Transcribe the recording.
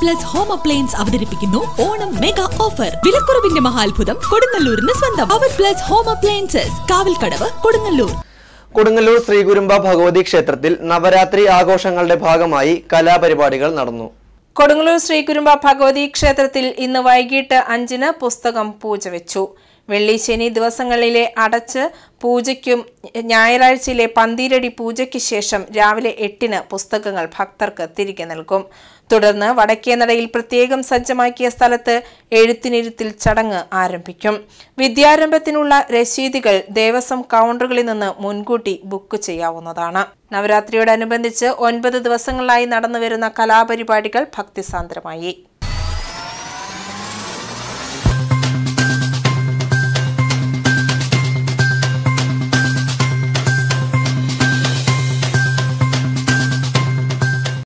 plus home appliance അവതരിപ്പിക്കുന്നു Onam mega offer വിലക്കുറവിന്റെ മഹാത്ഭുതം കൊടുങ്ങല്ലൂരിന് സ്വന്തം അവർ plus home appliances Kavalkadavu Kodungallur Kodungallur Sreekurumba Bhagavathi ക്ഷേത്രത്തിൽ നവരാത്രി ആഘോഷങ്ങളുടെ ഭാഗമായി കലാപരിപാടികൾ നടന്നു കൊടുങ്ങല്ലൂർ ശ്രീകുരുമ്പ ഭഗവതി ക്ഷേത്രത്തിൽ ഇന്ന് വൈകിട്ട് അഞ്ചിന് പുസ്തകം പൂജ വെച്ചു വെള്ളി ശനി ദിവസങ്ങളിലെ അടച്ച് പൂജയ്ക്കും ഞായറാഴ്ചയിലെ പന്തീരടി പൂജയ്ക്ക് ശേഷം രാവിലെ എട്ടിന് പുസ്തകങ്ങൾ ഭക്തർക്ക് തിരികെ നൽകും തുടർന്ന് വടക്കേനടയിൽ പ്രത്യേകം സജ്ജമാക്കിയ സ്ഥലത്ത് എഴുത്തിനിരുത്തിൽ ചടങ്ങ് ആരംഭിക്കും വിദ്യാരംഭത്തിനുള്ള രശീതികൾ ദേവസ്വം കൗണ്ടറുകളിൽ നിന്ന് മുൻകൂട്ടി ബുക്ക് ചെയ്യാവുന്നതാണ് നവരാത്രിയോടനുബന്ധിച്ച് ഒൻപത് ദിവസങ്ങളായി നടന്നുവരുന്ന കലാപരിപാടികൾ ഭക്തിസാന്ദ്രമായി